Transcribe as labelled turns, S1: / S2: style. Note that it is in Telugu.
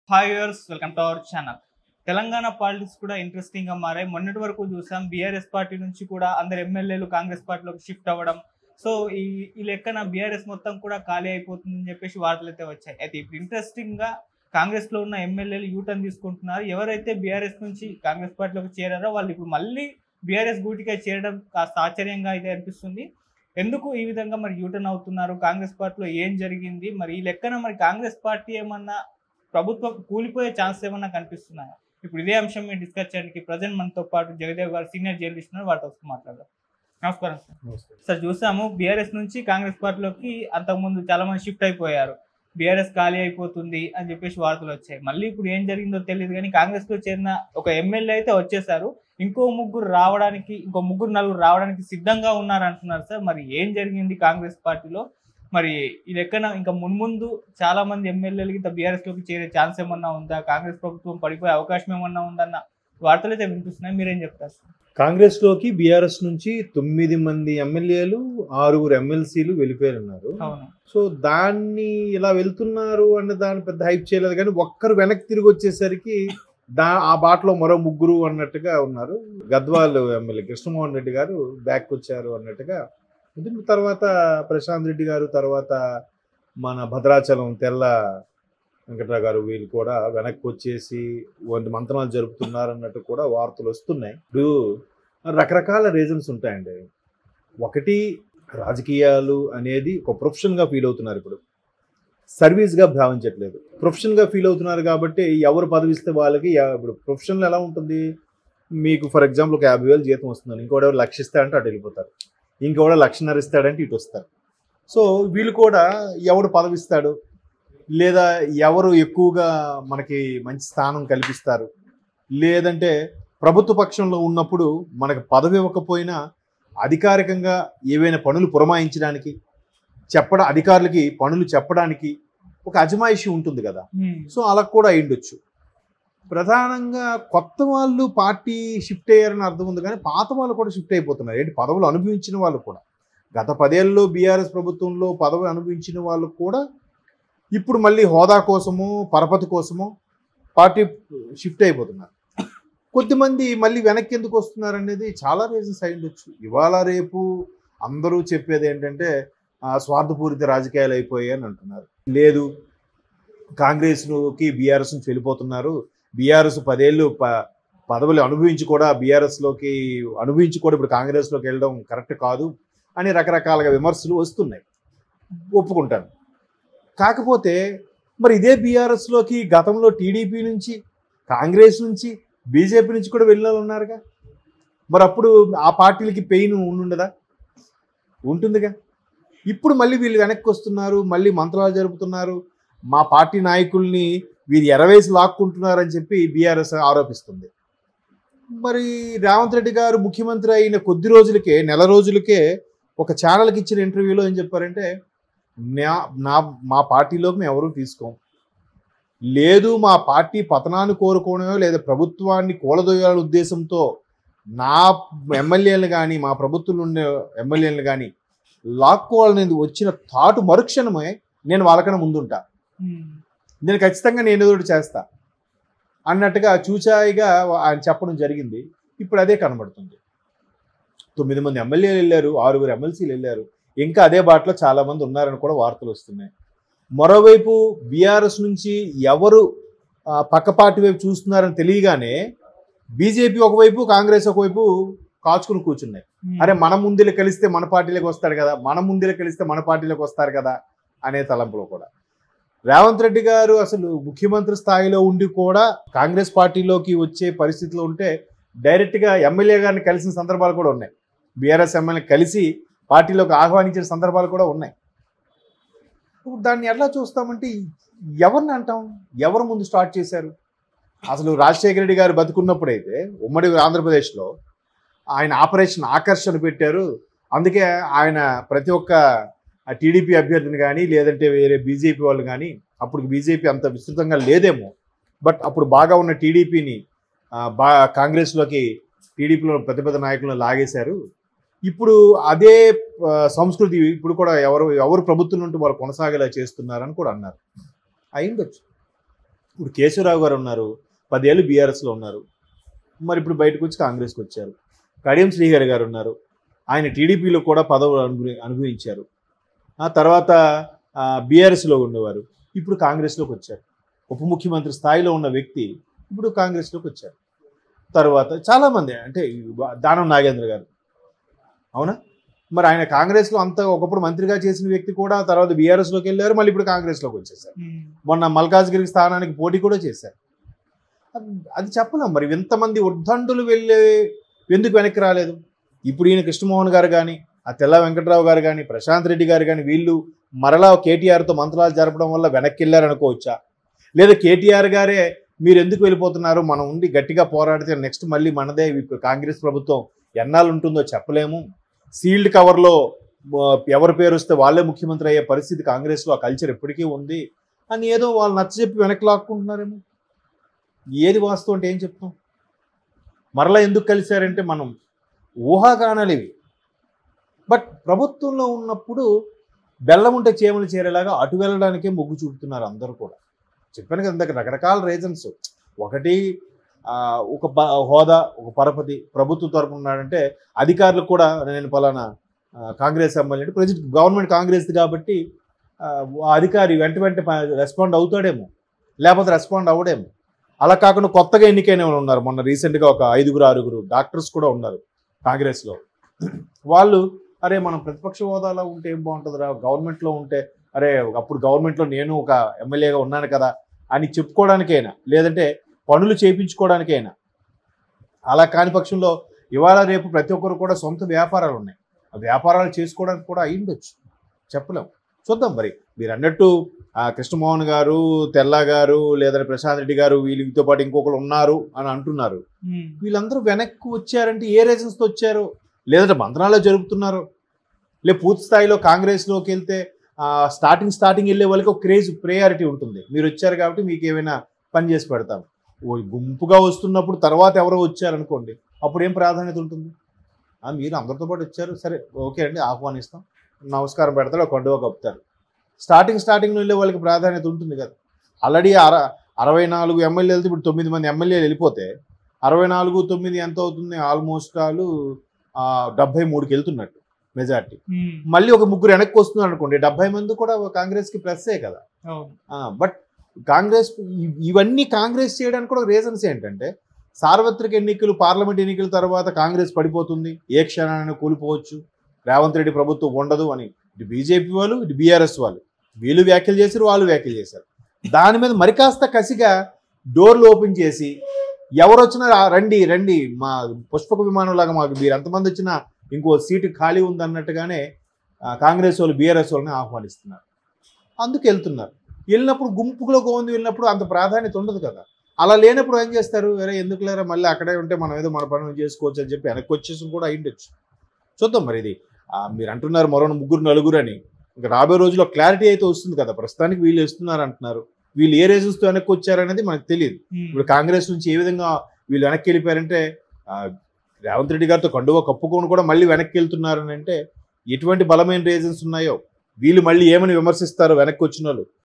S1: Hi yours welcome to our channel Telangana politics కూడా ఇంట్రెస్టింగ్ గా మారాయి మొన్నటి వరకు చూసాం బీఆర్ఎస్ పార్టీ నుంచి కూడా అందరు ఎమ్మెల్యేలు కాంగ్రెస్ పార్టీలోకి షిఫ్ట్ అవ్వడం సో ఈ ఈ లెక్కన బీఆర్ఎస్ మొత్తం కూడా ఖాళీ అయిపోతుందని చెప్పేసి వార్తలు అయితే వచ్చాయి అయితే ఇప్పుడు ఇంట్రెస్టింగ్ గా కాంగ్రెస్ లో ఉన్న ఎమ్మెల్యేలు యూటర్న్ తీసుకుంటున్నారు ఎవరైతే బీఆర్ఎస్ నుంచి కాంగ్రెస్ పార్టీలోకి చేరారో వాళ్ళు ఇప్పుడు మళ్ళీ బీఆర్ఎస్ గూటిగా చేరడం కాస్త ఆశ్చర్యంగా అయితే అనిపిస్తుంది ఎందుకు ఈ విధంగా మరి యూటర్న్ అవుతున్నారు కాంగ్రెస్ పార్టీలో ఏం జరిగింది మరి ఈ లెక్కన మరి కాంగ్రెస్ పార్టీ ఏమన్నా ప్రభుత్వం కూలిపోయే ఛాన్స్ ఏమన్నా కనిపిస్తున్నాయా ఇప్పుడు ఇదే అంశం మేము డిస్కస్ చేయడానికి ప్రజెంట్ మనతో పాటు జగదేవ్ గారు సీనియర్ జర్నలిస్ట్ ఉన్నారు వారితో ఒకసారి మాట్లాడదాం నమస్కారం సార్ సార్ చూసాము బీఆర్ఎస్ నుంచి కాంగ్రెస్ పార్టీలోకి అంతకుముందు చాలా మంది షిఫ్ట్ అయిపోయారు బీఆర్ఎస్ ఖాళీ అయిపోతుంది అని చెప్పేసి వార్తలు వచ్చాయి మళ్ళీ ఇప్పుడు ఏం జరిగిందో తెలియదు కానీ కాంగ్రెస్ లో చేరిన ఒక ఎమ్మెల్యే అయితే వచ్చేసారు ఇంకో ముగ్గురు రావడానికి ఇంకో ముగ్గురు నలుగురు రావడానికి సిద్ధంగా ఉన్నారు అంటున్నారు సార్ మరి ఏం జరిగింది కాంగ్రెస్ పార్టీలో మరి ఈ లెక్కన ఇంకా మున్ముందు చాలా మంది ఎమ్మెల్యేలకి ఇంత బీఆర్ఎస్ లోకి చేరే ఛాన్స్ ఏమన్నా ఉందా కాంగ్రెస్ ప్రభుత్వం పడిపోయే అవకాశం ఏమన్నా ఉందన్న వార్తలు అయితే వినిపిస్తున్నాయి మీరేం చెప్తారు సార్
S2: కాంగ్రెస్ లోకి బీఆర్ఎస్ నుంచి తొమ్మిది మంది ఎమ్మెల్యేలు ఆరుగురు ఎమ్మెల్సీలు వెళ్ళిపోయారున్నారు
S1: అవును
S2: సో దాన్ని ఇలా వెళ్తున్నారు అన్న దాన్ని పెద్ద హైప్ చేయలేదు కానీ ఒక్కరు వెనక్కి తిరిగి వచ్చేసరికి దా ఆ బాటలో మరో ముగ్గురు అన్నట్టుగా ఉన్నారు గద్వాల్ ఎమ్మెల్యే కృష్ణమోహన్ రెడ్డి గారు బ్యాక్ వచ్చారు అన్నట్టుగా ఉంటుంది తర్వాత ప్రశాంత్ రెడ్డి గారు తర్వాత మన భద్రాచలం తెల్ల వెంకట్రావు గారు వీళ్ళు కూడా వెనక్కి వచ్చేసి వంటి మంత్రాలు జరుపుతున్నారు అన్నట్టు కూడా వార్తలు వస్తున్నాయి ఇప్పుడు రకరకాల రీజన్స్ ఉంటాయండి ఒకటి రాజకీయాలు అనేది ఒక ప్రొఫెషన్గా ఫీల్ అవుతున్నారు ఇప్పుడు సర్వీస్గా భావించట్లేదు ప్రొఫెషన్గా ఫీల్ అవుతున్నారు కాబట్టి ఎవరు పదవిస్తే వాళ్ళకి ఎ- ఇప్పుడు ప్రొఫెషన్లో ఎలా ఉంటుంది మీకు ఫర్ ఎగ్జాంపుల్ ఒక యాభై వేలు జీతం వస్తుందని ఇంకోటి ఎవరు లక్ష ఇస్తాడంటే అటు వెళ్ళిపోతారు ఇంకోటి లక్షన్నర ఇస్తాడంటే ఇటు వస్తారు సో వీళ్ళు కూడా ఎవడు పదవి ఇస్తాడు లేదా ఎవరు ఎక్కువగా మనకి మంచి స్థానం కల్పిస్తారు లేదంటే ప్రభుత్వ పక్షంలో ఉన్నప్పుడు మనకు పదవి ఇవ్వకపోయినా అధికారికంగా ఏవైనా పనులు పురమాయించడానికి చెప్పడం అధికారులకి పనులు చెప్పడానికి ఒక అజమాయిషి ఉంటుంది కదా
S1: హ్మ్.
S2: సో అలా కూడా అయ్యుండొచ్చు ప్రధానంగా కొత్త వాళ్ళు పార్టీ షిఫ్ట్ అయ్యారని అర్థం ఉంది కానీ పాత వాళ్ళు కూడా షిఫ్ట్ అయిపోతున్నారు ఏంటి పదవులు అనుభవించిన వాళ్ళు కూడా గత పదేళ్ళలో బీఆర్ఎస్ ప్రభుత్వంలో పదవి అనుభవించిన వాళ్ళు కూడా ఇప్పుడు మళ్ళీ హోదా కోసము పరపతి కోసము పార్టీ షిఫ్ట్ అయిపోతున్నారు కొద్దిమంది మళ్ళీ వెనక్కి ఎందుకు వస్తున్నారు అనేది చాలా రీజన్స్ అయి ఉండొచ్చు ఇవాళ రేపు అందరూ చెప్పేది ఏంటంటే ఆ, స్వార్థపూరిత రాజకీయాలు అయిపోయాయి అని అంటున్నారు లేదు కాంగ్రెస్లోకి బీఆర్ఎస్ నుంచి వెళ్ళిపోతున్నారు బీఆర్ఎస్ పదేళ్ళు ప పదవులు అనుభవించి కూడా బీఆర్ఎస్లోకి అనుభవించి కూడా ఇప్పుడు కాంగ్రెస్లోకి వెళ్ళడం కరెక్ట్ కాదు అని రకరకాలుగా విమర్శలు వస్తున్నాయి ఒప్పుకుంటాను కాకపోతే మరి ఇదే బీఆర్ఎస్లోకి గతంలో టీడీపీ నుంచి కాంగ్రెస్ నుంచి బీజేపీ నుంచి కూడా వెళ్ళిన వాళ్ళు ఉన్నారుగా మరి అప్పుడు ఆ పార్టీలకి పెయిన్ ఉండుండదా ఉంటుందిగా ఇప్పుడు మళ్ళీ వీళ్ళు వెనక్కి వస్తున్నారు మళ్ళీ మంత్రాలు జరుపుతున్నారు మా పార్టీ నాయకుల్ని వీరు ఎరవేసి లాక్కుంటున్నారని చెప్పి బీఆర్ఎస్ ఆరోపిస్తుంది మరి రేవంత్ రెడ్డి గారు ముఖ్యమంత్రి అయిన కొద్ది రోజులకే నెల రోజులకే ఒక ఛానల్కి ఇచ్చిన ఇంటర్వ్యూలో ఏం చెప్పారంటే నా నా మా పార్టీలోకి మేము ఎవరూ తీసుకోం లేదు మా పార్టీ పతనాన్ని కోరుకోవడమో లేదా ప్రభుత్వాన్ని కూలదోయాలనే ఉద్దేశంతో నా ఎమ్మెల్యేలు కానీ మా ప్రభుత్వంలో ఉండే ఎమ్మెల్యేలు కానీ లాక్కోవాలనేది వచ్చిన థాట్ మరుక్షణమే నేను వాళ్ళకన్నా ముందుంటా
S1: హ్మ్.
S2: నేను ఖచ్చితంగా నేను ఏదో ఒకటి చేస్తా అన్నట్టుగా చూచాయిగా ఆయన చెప్పడం జరిగింది ఇప్పుడు అదే కనబడుతుంది తొమ్మిది మంది ఎమ్మెల్యేలు వెళ్ళారు ఆరుగురు ఎమ్మెల్సీలు వెళ్ళారు ఇంకా అదే బాటలో చాలా మంది ఉన్నారని కూడా వార్తలు వస్తున్నాయి మరోవైపు బీఆర్ఎస్ నుంచి ఎవరు ఆ, పక్క పార్టీ వైపు చూస్తున్నారని తెలియగానే బీజేపీ ఒకవైపు కాంగ్రెస్ ఒకవైపు కాచుకుని కూర్చున్నాయి
S1: హ్మ్.
S2: అరే మన ముందులో కలిస్తే మన పార్టీలోకి వస్తాడు కదా మన ముందులో కలిస్తే మన పార్టీలోకి వస్తారు కదా అనే తలంపులో కూడా రేవంత్ రెడ్డి గారు అసలు ముఖ్యమంత్రి స్థాయిలో ఉండి కూడా కాంగ్రెస్ పార్టీలోకి వచ్చే పరిస్థితిలో ఉంటే డైరెక్ట్గా ఎమ్మెల్యే గారిని కలిసిన సందర్భాలు కూడా ఉన్నాయి బీఆర్ఎస్ ఎమ్మెల్యే కలిసి పార్టీలోకి ఆహ్వానించిన సందర్భాలు కూడా ఉన్నాయి ఇప్పుడు దాన్ని ఎలా చూస్తామంటే ఎవరిని అంటాం ఎవరు ముందు స్టార్ట్ చేశారు అసలు రాజశేఖర రెడ్డి గారు బతుకున్నప్పుడైతే ఉమ్మడి ఆంధ్రప్రదేశ్లో ఆయన ఆపరేషన్ ఆకర్షణ పెట్టారు అందుకే ఆయన ప్రతి ఒక్క టీడీపీ అభ్యర్థిని కానీ లేదంటే వేరే బీజేపీ వాళ్ళు కానీ అప్పుడు బీజేపీ అంత విస్తృతంగా లేదేమో బట్ అప్పుడు బాగా ఉన్న టీడీపీని బా కాంగ్రెస్లోకి టీడీపీలో పెద్ద పెద్ద నాయకులను లాగేశారు ఇప్పుడు అదే ఆ, సంస్కృతి ఇప్పుడు కూడా ఎవరు ఎవరు ప్రభుత్వం నుండి వాళ్ళు కొనసాగేలా చేస్తున్నారని కూడా అన్నారు అయిండొచ్చు ఇప్పుడు కేశవరావు గారు ఉన్నారు పదేళ్ళు బీఆర్ఎస్లో ఉన్నారు మరి ఇప్పుడు బయటకు వచ్చి కాంగ్రెస్కి వచ్చారు కడియం శ్రీహరి గారు ఉన్నారు ఆయన టీడీపీలో కూడా పదవులు అనుభవి అనుభవించారు ఆ తర్వాత బీఆర్ఎస్లో ఉండేవారు ఇప్పుడు కాంగ్రెస్లోకి వచ్చారు ఉప ముఖ్యమంత్రి స్థాయిలో ఉన్న వ్యక్తి ఇప్పుడు కాంగ్రెస్లోకి వచ్చారు తర్వాత చాలామంది అంటే దానం నాగేంద్ర గారు అవునా మరి ఆయన కాంగ్రెస్లో అంత ఒకప్పుడు మంత్రిగా చేసిన వ్యక్తి కూడా తర్వాత బీఆర్ఎస్లోకి వెళ్ళారు మళ్ళీ ఇప్పుడు కాంగ్రెస్లోకి వచ్చేసారు
S1: ఉమ్,
S2: మొన్న మల్కాజ్గిరి స్థానానికి పోటీ కూడా చేశారు అది- అది చెప్పలేం మరి ఇంతమంది ఉద్దండులు వెళ్ళే ఎందుకు వెనక్కి రాలేదు ఇప్పుడు ఈయన కృష్ణమోహన్ గారు కానీ ఆ తెల్ల వెంకట్రావు గారు కానీ ప్రశాంత్ రెడ్డి గారు కానీ వీళ్ళు మరలా కేటీఆర్తో మంత్రాలు జరపడం వల్ల వెనక్కి వెళ్ళారనుకోవచ్చా లేదా కేటీఆర్ గారే మీరు ఎందుకు వెళ్ళిపోతున్నారు మనం ఉండి గట్టిగా పోరాడితే నెక్స్ట్ మళ్ళీ మనదే ఇప్పుడు కాంగ్రెస్ ప్రభుత్వం ఎన్నాళ్ళు ఉంటుందో చెప్పలేము సీల్డ్ కవర్లో ఆ, ఎవరి పేరు వస్తే వాళ్ళే ముఖ్యమంత్రి అయ్యే పరిస్థితి కాంగ్రెస్లో ఆ కల్చర్ ఎప్పటికీ ఉంది అని ఏదో వాళ్ళు నచ్చ చెప్పి వెనక్కి లాక్కుంటున్నారేమో ఏది వాస్తవం అంటే ఏం చెప్తాం మరలా ఎందుకు కలిశారంటే మనం ఊహాగానాలు ఇవి బట్ ప్రభుత్వంలో ఉన్నప్పుడు బెల్లం ఉంటే చేమలు చేరేలాగా అటు వెళ్ళడానికే మొగ్గు చూపుతున్నారు అందరూ కూడా చెప్పాను కదా ఇందాక రకరకాల రీజన్స్ ఒకటి ఆ, ఒక ప- హోదా ఒక పరపతి ప్రభుత్వం తరపున ఉన్నాడంటే అధికారులకు కూడా నేను పలానా ఆ, కాంగ్రెస్ ఎమ్మెల్యే అంటే ప్రజెంట్ గవర్నమెంట్ కాంగ్రెస్ కాబట్టి ఆ, ఆ అధికారి వెంట వెంట రెస్పాండ్ అవుతాడేమో లేకపోతే రెస్పాండ్ అవ్వడేమో అలా కాకుండా కొత్తగా ఎన్నికైన వాళ్ళు ఉన్నారు మొన్న రీసెంట్గా ఒక ఐదుగురు ఆరుగురు డాక్టర్స్ కూడా ఉన్నారు కాంగ్రెస్లో వాళ్ళు అరే మనం ప్రతిపక్ష హోదాలో ఉంటే ఏం బాగుంటుందిరా గవర్నమెంట్లో ఉంటే అరే అప్పుడు గవర్నమెంట్లో నేను ఒక ఎమ్మెల్యేగా ఉన్నాను కదా అని చెప్పుకోవడానికైనా లేదంటే పనులు చేయించుకోవడానికైనా అలా కాని పక్షంలో ఇవాళ రేపు ప్రతి ఒక్కరు కూడా సొంత వ్యాపారాలు ఉన్నాయి ఆ వ్యాపారాలు చేసుకోవడానికి కూడా అయ్యిండొచ్చు చెప్పలేం చూద్దాం మరి మీరు అన్నట్టు ఆ కృష్ణమోహన్ గారు తెల్ల గారు లేదంటే ప్రశాంత్ రెడ్డి గారు వీళ్ళతో పాటు ఇంకొకరు ఉన్నారు అని అంటున్నారు
S1: ఉమ్,
S2: వీళ్ళందరూ వెనక్కి వచ్చారంటే ఏ రీజన్స్తో వచ్చారు లేదంటే మంత్రాల్లో జరుపుతున్నారు లే పూర్తి స్థాయిలో కాంగ్రెస్లోకి వెళ్తే ఆ, స్టార్టింగ్ స్టార్టింగ్ వెళ్ళే వాళ్ళకి ఒక క్రేజ్ ప్రయారిటీ ఉంటుంది మీరు వచ్చారు కాబట్టి మీకు ఏమైనా పని చేసి పెడతాం ఓ గుంపుగా వస్తున్నప్పుడు తర్వాత ఎవరో వచ్చారనుకోండి అప్పుడు ఏం ప్రాధాన్యత ఉంటుంది ఆ, మీరు అందరితో పాటు వచ్చారు సరే ఓకే అండి ఆహ్వానిస్తాం నమస్కారం పెడతారు ఒక కండువా కప్పుతారు స్టార్టింగ్ స్టార్టింగ్లో వెళ్ళే వాళ్ళకి ప్రాధాన్యత ఉంటుంది కదా ఆల్రెడీ అర అరవై నాలుగు ఎమ్మెల్యేలతో ఇప్పుడు తొమ్మిది మంది ఎమ్మెల్యేలు వెళ్ళిపోతే అరవై నాలుగు తొమ్మిది ఎంత అవుతుంది ఆల్మోస్ట్ ఆలు ఆ, డెబ్బై మూడుకి వెళ్తున్నట్టు మెజార్టీ
S1: ఉమ్,
S2: మళ్ళీ ఒక ముగ్గురు వెనక్కి వస్తున్నారు అనుకోండి డెబ్బై మంది కూడా కాంగ్రెస్కి ప్లస్సే కదా
S1: అవును
S2: బట్ కాంగ్రెస్ ఇ- ఇవన్నీ కాంగ్రెస్ చేయడానికి కూడా రీజన్స్ ఏంటంటే సార్వత్రిక ఎన్నికలు పార్లమెంట్ ఎన్నికల తర్వాత కాంగ్రెస్ పడిపోతుంది ఏ క్షణాన్ని కూలిపోవచ్చు రేవంత్ రెడ్డి ప్రభుత్వం ఉండదు అని ఇటు బీజేపీ వాళ్ళు ఇటు బీఆర్ఎస్ వాళ్ళు వీళ్ళు వ్యాఖ్యలు చేశారు వాళ్ళు వ్యాఖ్యలు చేశారు దాని మీద మరి కాస్త కసిగా డోర్లు ఓపెన్ చేసి ఎవరు వచ్చినా రా- రండి రండి మా పుష్పక విమానం లాగా మాకు మీరు ఎంతమంది వచ్చినా ఇంకో సీటు ఖాళీ ఉంది అన్నట్టుగానే ఆ, కాంగ్రెస్ వాళ్ళు బీఆర్ఎస్ వాళ్ళని ఆహ్వానిస్తున్నారు అందుకు వెళ్తున్నారు వెళ్ళినప్పుడు గుంపులో గోంది వెళ్ళినప్పుడు అంత ప్రాధాన్యత ఉండదు కదా అలా లేనప్పుడు ఏం చేస్తారు వేరే ఎందుకు లేరా మళ్ళీ అక్కడే ఉంటే మనం ఏదో మన పనులు చేసుకోవచ్చు అని చెప్పి వెనక్కి వచ్చేసి కూడా అయ్యిండొచ్చు చూద్దాం మరి ఇది ఆ, మీరు అంటున్నారు మరో ముగ్గురు నలుగురు అని ఇంకా రాబోయే రోజుల్లో క్లారిటీ అయితే వస్తుంది కదా ప్రస్తుతానికి వీళ్ళు ఇస్తున్నారు అంటున్నారు వీళ్ళు ఏ రీజన్స్తో వెనక్కి వచ్చారనేది మనకు తెలియదు
S1: ఉమ్,
S2: ఇప్పుడు కాంగ్రెస్ నుంచి ఏ విధంగా వీళ్ళు వెనక్కి వెళ్ళిపోయారంటే ఆ, రేవంత్ రెడ్డి గారితో కండువా కప్పుకొని కూడా మళ్ళీ వెనక్కి వెళ్తున్నారని అంటే ఎటువంటి బలమైన రీజన్స్ ఉన్నాయో వీళ్ళు మళ్ళీ ఏమని విమర్శిస్తారో వెనక్కి వచ్చిన వాళ్ళు